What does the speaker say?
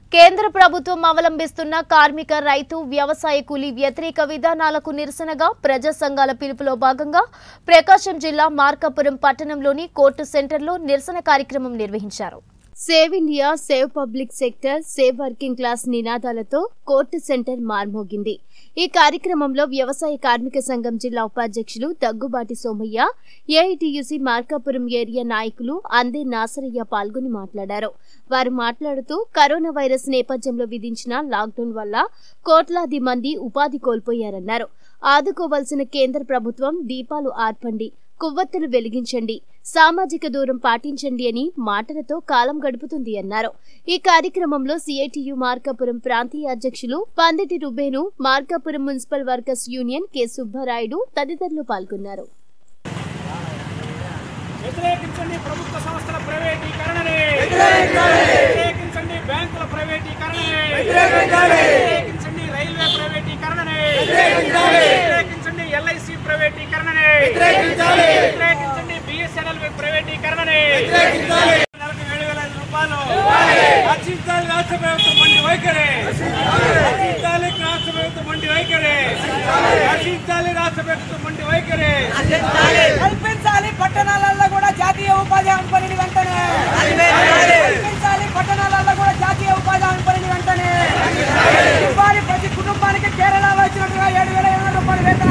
కేంద్ర ప్రభుత్వం అవలంబిస్తున్న కార్మిక రైతు వ్యవసాయ కూలీ వ్యతిరేక విధానాలకు నిరసనగా ప్రజా సంఘాల పిలుపులో భాగంగా ప్రకాశం జిల్లా మార్కాపురం పట్టణంలోని కోర్టు సెంటర్లో నిరసన కార్యక్రమం నిర్వహించారు save India save public sector save working class నినాదాలతో కోర్టు సెంటర్ మార్మోగింది ఈ కార్యక్రమంలో వ్యవసాయ కార్మిక సంఘం జిల్లా ఉపాధ్యక్షులు దగ్గుబాటి సోమయ్య ఏఐటియుసి మార్కాపురం ఏరియా నాయకులు అందే నాసరయ్య పాల్గొని మాట్లాడారు వారు మాట్లాడుతూ కరోనా వైరస్ నేపథ్యంలో విధించిన లాక్డౌన్ వల్ల కోట్లాది మంది ఉపాధి కోల్పోయారన్నారు ఆదుకోవాల్సిన కేంద్ర ప్రభుత్వం దీపాలు ఆర్పండి కొవ్వొత్తులు వెలిగించండి సామాజిక దూరం పాటించండి అని మాటలతో కాలం గడుపుతుంది అన్నారు ఈ కార్యక్రమంలో సిఐటియు మార్కాపురం ప్రాంతీయ అధ్యక్షులు Panditi Rubenu Markapuram municipal workers union K Subbarayudu తదితరులు పాల్గొన్నారు వ్యతిరేకించండి ప్రభుత్వ సంస్థల ప్రైవేటీకరణని వ్యతిరేకించండి బ్యాంకుల ప్రైవేటీకరణని వ్యతిరేకించండి రైల్వే ప్రైవేటీకరణని వ్యతిరేకించండి ఎల్ఐసి ప్రైవేటీకరణని వ్యతిరేకించండి బిఎస్ఎన్ఎల్ ప్రైవేటీకరణని నెలకు ఏడు వేల ఐదు రూపాయలు రచించాలి రాష్ట్ర ప్రభుత్వం మండి వైఖరి రచించాలి రాష్ట్ర ప్రభుత్వం మండి వైఖరి రచించాలి రాష్ట్ర ప్రభుత్వం మండి వైఖరి కల్పించాలి పట్టణాలలో కూడా జాతీయ ఉపాధి హామీ పనిని వెంటనే కల్పించాలి పట్టణాలలో కూడా జాతీయ ఉపాధి హామీ పనిని వెంటనే ఇవ్వాలి ప్రతి కుటుంబానికి కేరళలో ఇచ్చినట్టుగా ఏడు వేల ఎనిమిది రూపాయలు వేతనం